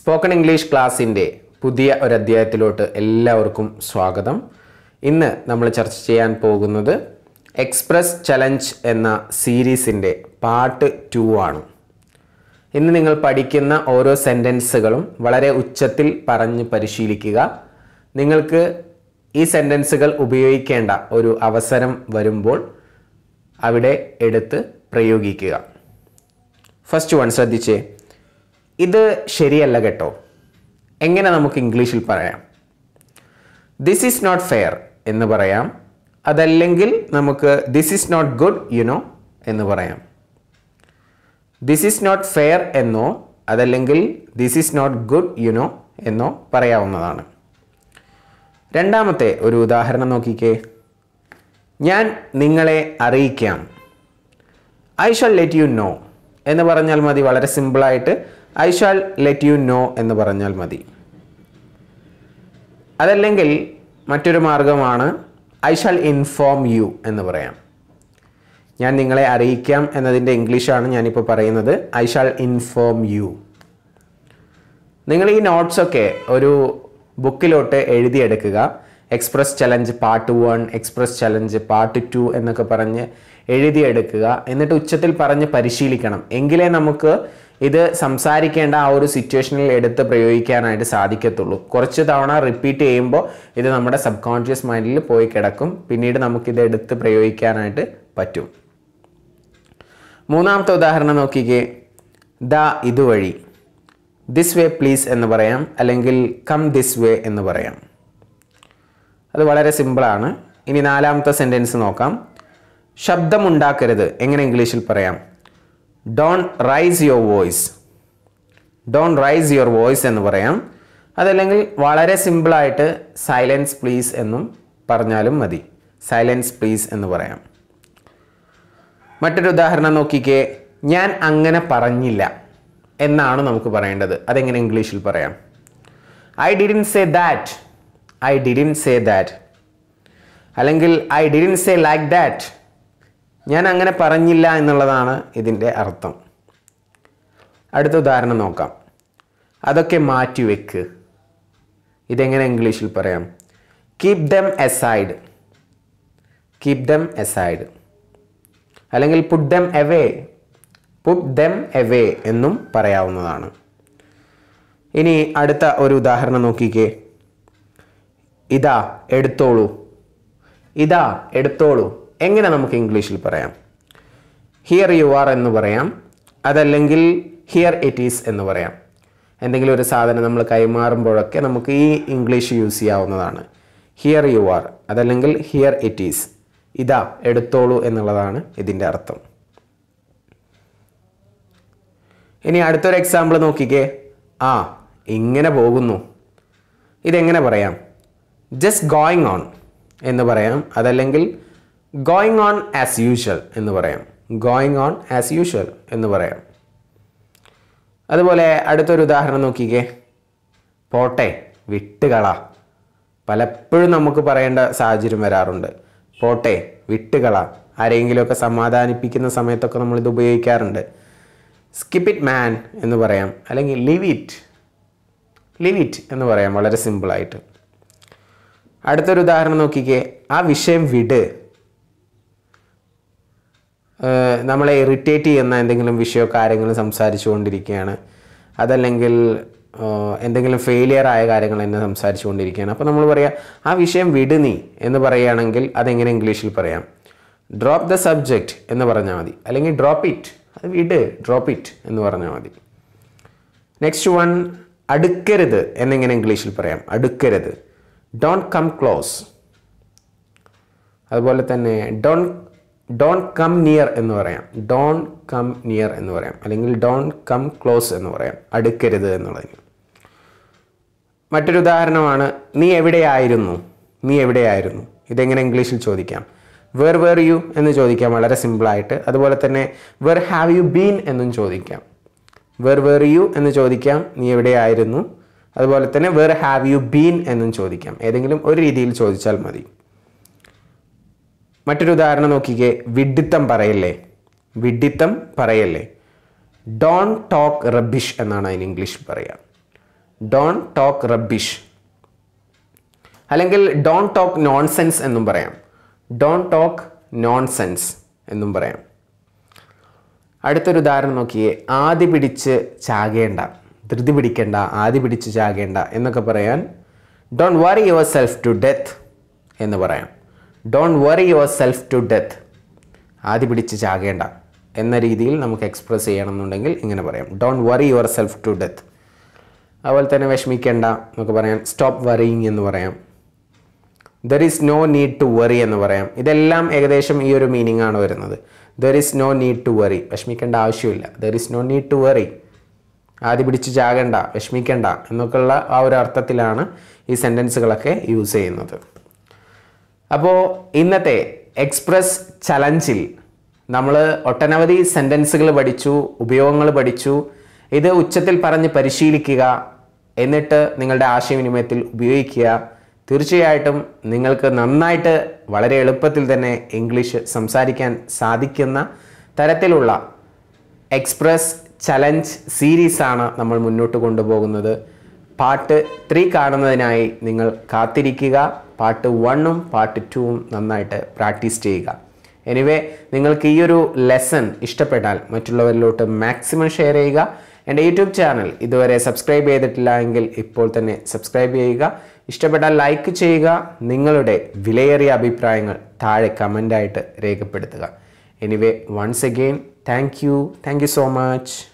spoken English ക്ലാസ്സിൻ്റെ പുതിയ ഒരു അധ്യായത്തിലോട്ട് എല്ലാവർക്കും സ്വാഗതം ഇന്ന് നമ്മൾ ചർച്ച ചെയ്യാൻ പോകുന്നത് എക്സ്പ്രസ് ചലഞ്ച് എന്ന സീരീസിൻ്റെ പാർട്ട് ടു ആണ് ഇന്ന് നിങ്ങൾ പഠിക്കുന്ന ഓരോ സെൻറ്റൻസുകളും വളരെ ഉച്ചത്തിൽ പറഞ്ഞ് പരിശീലിക്കുക നിങ്ങൾക്ക് ഈ സെൻറ്റൻസുകൾ ഉപയോഗിക്കേണ്ട ഒരു അവസരം വരുമ്പോൾ അവിടെ എടുത്ത് പ്രയോഗിക്കുക ഫസ്റ്റ് വൺ ശ്രദ്ധിച്ചേ ഇത് ശരിയല്ല കേട്ടോ എങ്ങനെ നമുക്ക് ഇംഗ്ലീഷിൽ പറയാം ദിസ് ഈസ് നോട്ട് ഫെയർ എന്ന് പറയാം അതല്ലെങ്കിൽ നമുക്ക് this is not good you know എന്ന് പറയാം ദിസ് ഈസ് നോട്ട് ഫെയർ എന്നോ അതല്ലെങ്കിൽ this is not good you know എന്നോ പറയാവുന്നതാണ് രണ്ടാമത്തെ ഒരു ഉദാഹരണം നോക്കിക്കേ ഞാൻ നിങ്ങളെ അറിയിക്കാം I shall let you know എന്ന് പറഞ്ഞാൽ മതി വളരെ സിമ്പിളായിട്ട് I shall let you know എന്ന് പറഞ്ഞാൽ മതി അതല്ലെങ്കിൽ മറ്റൊരു മാർഗമാണ് ഐ ഷാൽ ഇൻഫോം യു എന്ന് പറയാം ഞാൻ നിങ്ങളെ അറിയിക്കാം എന്നതിൻ്റെ ഇംഗ്ലീഷാണ് ഞാനിപ്പോൾ പറയുന്നത് ഐ ഷാൽ ഇൻഫോം യു നിങ്ങൾ ഈ നോട്ട്സൊക്കെ ഒരു ബുക്കിലോട്ട് എഴുതിയെടുക്കുക express challenge part one express challenge part two എന്നൊക്കെ പറഞ്ഞ് എഴുതിയെടുക്കുക എന്നിട്ട് ഉച്ചത്തിൽ പറഞ്ഞ് പരിശീലിക്കണം എങ്കിലേ നമുക്ക് ഇത് സംസാരിക്കേണ്ട ആ ഒരു സിറ്റുവേഷനിൽ എടുത്ത് പ്രയോഗിക്കാനായിട്ട് സാധിക്കത്തുള്ളൂ കുറച്ച് തവണ റിപ്പീറ്റ് ചെയ്യുമ്പോൾ ഇത് നമ്മുടെ സബ് കോൺഷ്യസ് മൈൻഡിൽ പോയി കിടക്കും പിന്നീട് നമുക്കിത് എടുത്ത് പ്രയോഗിക്കാനായിട്ട് പറ്റും മൂന്നാമത്തെ ഉദാഹരണം നോക്കിക്കേ ദ ഇതുവഴി ദിസ് വേ പ്ലീസ് എന്ന് പറയാം അല്ലെങ്കിൽ കം ദിസ് വേ എന്ന് പറയാം അത് വളരെ സിമ്പിളാണ് ഇനി നാലാമത്തെ സെൻറ്റൻസ് നോക്കാം ശബ്ദമുണ്ടാക്കരുത് എങ്ങനെ ഇംഗ്ലീഷിൽ പറയാം don't raise your voice don't raise your voice എന്ന് പറയാം അതല്ലെങ്കിൽ വളരെ സിമ്പിളായിട്ട് സൈലൻസ് പ്ലീസ് എന്നും പറഞ്ഞാലും മതി സൈലൻസ് പ്ലീസ് എന്ന് പറയാം മറ്റൊരു ഉദാഹരണം നോക്കിക്കേ ഞാൻ അങ്ങനെ പറഞ്ഞില്ല എന്നാണ് നമുക്ക് പറയേണ്ടത് അതെങ്ങനെ ഇംഗ്ലീഷിൽ പറയാം I didn't say that I didn't say that അല്ലെങ്കിൽ I didn't say like that ഞാൻ അങ്ങനെ പറഞ്ഞില്ല എന്നുള്ളതാണ് ഇതിൻ്റെ അർത്ഥം അടുത്ത ഉദാഹരണം നോക്കാം അതൊക്കെ മാറ്റി വെക്ക് ഇതെങ്ങനെ ഇംഗ്ലീഷിൽ പറയാം keep them aside keep them aside അല്ലെങ്കിൽ put them away put them away എന്നും പറയാവുന്നതാണ് ഇനി അടുത്ത ഒരു ഉദാഹരണം നോക്കിക്കേ ഇതാ എടുത്തോളൂ ഇതാ എടുത്തോളൂ എങ്ങനെ നമുക്ക് ഇംഗ്ലീഷിൽ പറയാം ഹിയർ യു ആർ എന്ന് പറയാം അതല്ലെങ്കിൽ ഹിയർ ഇറ്റ് ഈസ് എന്ന് പറയാം എന്തെങ്കിലും ഒരു സാധനം നമ്മൾ കൈമാറുമ്പോഴൊക്കെ നമുക്ക് ഈ ഇംഗ്ലീഷ് യൂസ് ചെയ്യാവുന്നതാണ് ഹിയർ യു ആർ അതല്ലെങ്കിൽ ഹിയർ ഇറ്റ് ഈസ് ഇതാ എടുത്തോളൂ എന്നുള്ളതാണ് ഇതിൻ്റെ അർത്ഥം ഇനി അടുത്തൊരു എക്സാമ്പിൾ നോക്കിക്കേ ആ ഇങ്ങനെ പോകുന്നു ഇതെങ്ങനെ പറയാം ജസ്റ്റ് ഗോയിങ് ഓൺ എന്ന് പറയാം അതല്ലെങ്കിൽ ഗോയിങ് ഓൺ ആസ് യൂഷ്വൽ എന്ന് പറയാം ഗോയിങ് ഓൺ ആസ് യൂഷ്വൽ എന്ന് പറയാം അതുപോലെ അടുത്തൊരു ഉദാഹരണം നോക്കിക്കേ പോട്ടെ വിട്ടുകള പലപ്പോഴും നമുക്ക് പറയേണ്ട സാഹചര്യം വരാറുണ്ട് പോട്ടെ വിട്ടുകള ആരെങ്കിലുമൊക്കെ സമാധാനിപ്പിക്കുന്ന സമയത്തൊക്കെ നമ്മളിത് ഉപയോഗിക്കാറുണ്ട് സ്കിപ്പ് ഇറ്റ് മാൻ എന്ന് പറയാം അല്ലെങ്കിൽ ലിവ് ഇറ്റ് ലിവ് ഇറ്റ് എന്ന് പറയാം വളരെ സിമ്പിളായിട്ട് അടുത്തൊരു ഉദാഹരണം നോക്കിക്കേ ആ വിഷയം വിട് ഏഹ് നമ്മളെ ഇറിറ്റേറ്റ് ചെയ്യുന്ന എന്തെങ്കിലും വിഷയമോ കാര്യങ്ങളും സംസാരിച്ചു കൊണ്ടിരിക്കുകയാണ് അതല്ലെങ്കിൽ ഏഹ് എന്തെങ്കിലും ഫെയിലിയർ ആയ കാര്യങ്ങൾ എന്നെ സംസാരിച്ചു കൊണ്ടിരിക്കുകയാണ് അപ്പോൾ നമ്മൾ പറയാം ആ വിഷയം വിട് നീ എന്ന് പറയുകയാണെങ്കിൽ അതെങ്ങനെ ഇംഗ്ലീഷിൽ പറയാം ഡ്രോപ്പ് ദ സബ്ജക്റ്റ് എന്ന് പറഞ്ഞാൽ മതി അല്ലെങ്കിൽ ഡ്രോപ്പ് ഇറ്റ് അത് വിട് ഡ്രോപ്പ് ഇറ്റ് എന്ന് പറഞ്ഞാൽ മതി നെക്സ്റ്റ് വൺ അടുക്കരുത് എന്നിങ്ങനെ ഇംഗ്ലീഷിൽ പറയാം അടുക്കരുത് ഡോണ്ട് കം ക്ലോസ് അതുപോലെ തന്നെ ഡോൺ ഡോൺ കം നിയർ എന്ന് പറയാം ഡോൺ കം നിയർ എന്ന് പറയാം അല്ലെങ്കിൽ ഡോൺ കം ക്ലോസ് എന്ന് പറയാം അടുക്കരുത് എന്നുള്ളതിന് മറ്റൊരു ഉദാഹരണമാണ് നീ എവിടെയായിരുന്നു നീ എവിടെയായിരുന്നു ഇതെങ്ങനെ ഇംഗ്ലീഷിൽ ചോദിക്കാം വേർ വേർ യു എന്ന് ചോദിക്കാം വളരെ സിമ്പിളായിട്ട് അതുപോലെ തന്നെ വേർ ഹാവ് യു ബീൻ എന്നും ചോദിക്കാം വേർ വേർ യു എന്ന് ചോദിക്കാം നീ എവിടെയായിരുന്നു അതുപോലെ തന്നെ വേർ ഹാവ് യു ബീൻ എന്നും ചോദിക്കാം ഏതെങ്കിലും ഒരു രീതിയിൽ ചോദിച്ചാൽ മതി മറ്റൊരു ഉദാഹരണം നോക്കിക്കേ വിഡിത്തം പറയല്ലേ വിഡിത്തം പറയല്ലേ ഡോൺ ടോക്ക് റബിഷ് എന്നാണ് അതിന് ഇംഗ്ലീഷിൽ പറയുക ഡോൺ ടോക്ക് റബ്ബിഷ് അല്ലെങ്കിൽ ഡോൺ ടോക്ക് നോൺസെൻസ് എന്നും പറയാം ഡോൺ ടോക്ക് നോൺസെൻസ് എന്നും പറയാം അടുത്തൊരു ഉദാഹരണം നോക്കിയേ ആദ്യ പിടിച്ച് ചാകേണ്ട ധൃതി പിടിക്കേണ്ട ആദ്യ പിടിച്ച് ചാകേണ്ട എന്നൊക്കെ പറയാൻ don't worry yourself to death എന്ന് പറയാം don't worry yourself to death ആദ്യ പിടിച്ച് ചാകേണ്ട എന്ന രീതിയിൽ നമുക്ക് എക്സ്പ്രസ് ചെയ്യണമെന്നുണ്ടെങ്കിൽ ഇങ്ങനെ പറയാം don't worry yourself to death അതുപോലെ തന്നെ വിഷമിക്കേണ്ട നമുക്ക് പറയാം സ്റ്റോപ്പ് വറിയിങ് എന്ന് പറയാം there is no need to worry എന്ന് പറയാം ഇതെല്ലാം ഏകദേശം ഈ ഒരു മീനിങ് ആണ് വരുന്നത് there is no need to worry വിഷമിക്കേണ്ട ആവശ്യമില്ല there is no need to worry ആദ്യം പിടിച്ച് ചാകണ്ട വിഷമിക്കേണ്ട എന്നൊക്കെയുള്ള ആ ഒരു അർത്ഥത്തിലാണ് ഈ സെൻറ്റൻസുകളൊക്കെ യൂസ് ചെയ്യുന്നത് അപ്പോൾ ഇന്നത്തെ എക്സ്പ്രസ് ചലഞ്ചിൽ നമ്മൾ ഒട്ടനവധി സെൻറ്റൻസുകൾ പഠിച്ചു ഉപയോഗങ്ങൾ പഠിച്ചു ഇത് ഉച്ചത്തിൽ പറഞ്ഞ് പരിശീലിക്കുക എന്നിട്ട് നിങ്ങളുടെ ആശയവിനിമയത്തിൽ ഉപയോഗിക്കുക തീർച്ചയായിട്ടും നിങ്ങൾക്ക് നന്നായിട്ട് വളരെ എളുപ്പത്തിൽ തന്നെ ഇംഗ്ലീഷ് സംസാരിക്കാൻ സാധിക്കുന്ന തരത്തിലുള്ള എക്സ്പ്രസ് ചലഞ്ച് സീരീസാണ് നമ്മൾ മുന്നോട്ട് കൊണ്ടുപോകുന്നത് പാർട്ട് ത്രീ കാണുന്നതിനായി നിങ്ങൾ കാത്തിരിക്കുക പാർട്ട് വണ്ണും പാർട്ട് ടുവും നന്നായിട്ട് പ്രാക്ടീസ് ചെയ്യുക എനിവേ നിങ്ങൾക്ക് ഈ ഒരു ലെസൺ ഇഷ്ടപ്പെട്ടാൽ മറ്റുള്ളവരിലോട്ട് മാക്സിമം ഷെയർ ചെയ്യുക എൻ്റെ യൂട്യൂബ് ചാനൽ ഇതുവരെ സബ്സ്ക്രൈബ് ചെയ്തിട്ടില്ല എങ്കിൽ ഇപ്പോൾ തന്നെ സബ്സ്ക്രൈബ് ചെയ്യുക ഇഷ്ടപ്പെട്ടാൽ ലൈക്ക് ചെയ്യുക നിങ്ങളുടെ വിലയേറിയ അഭിപ്രായങ്ങൾ താഴെ കമൻ്റായിട്ട് രേഖപ്പെടുത്തുക anyway once again thank you thank you so much